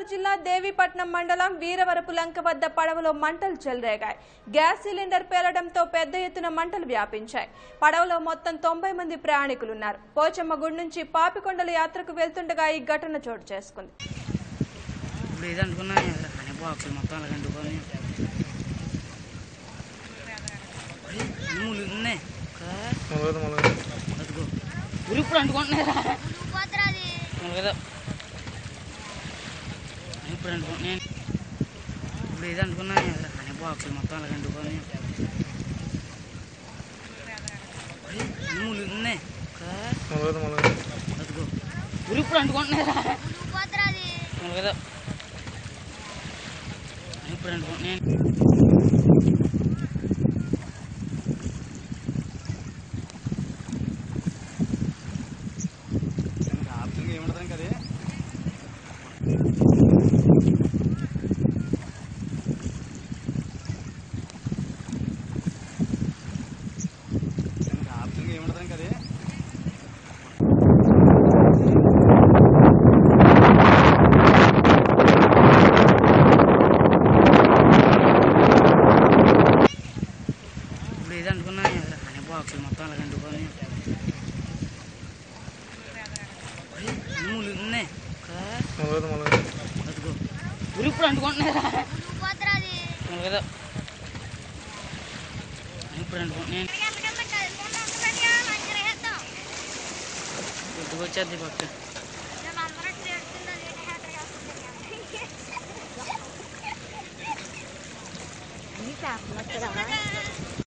గోదావరి జిల్లా దేవీపట్నం మండలం వీరవరపులంక వద్ద పడవలో మంటలు చెలరేగాయి గ్యాస్ సిలిండర్ పేలడంతో పెద్ద ఎత్తున మంటలు వ్యాపించాయి పడవలో మొత్తం తొంభై మంది ప్రయాణికులున్నారు పోచమ్మ గుడి నుంచి పాపికొండల యాత్రకు వెళ్తుండగా ఈ ఘటన చోటు చేసుకుంది ఇప్పుడు ఇది అనుకున్నా అనే బాక్సులు మొత్తం అలా కంటుకొని ములుగున్నాయి అదిగో ఊరు ఇప్పుడు అంటుకుంటున్నారా కదా ఇప్పుడు అంటుకుంటున్నాను ఇప్పుడు ఇది అనుకున్నా అనే బాక్సులు మొత్తం అలా కంటుకొని ములుగున్నాయి కదా అదిగో ఊరు ఇప్పుడు అంటుకుంటున్నారా కదా ఇప్పుడు అంటుకుంటున్నాను ఇప్పుడు ఇది అనుకున్నా అనే బాక్సులు మొత్తం అలా కంటుకొని ములుగున్నాయి కదా అదిగో ఊరు ఇప్పుడు అంటుకుంటున్నారా కదా ఇప్పుడు అంటుకుంటున్నాను గుర్తుకొచ్చేది పక్క Ini tak, macam mana?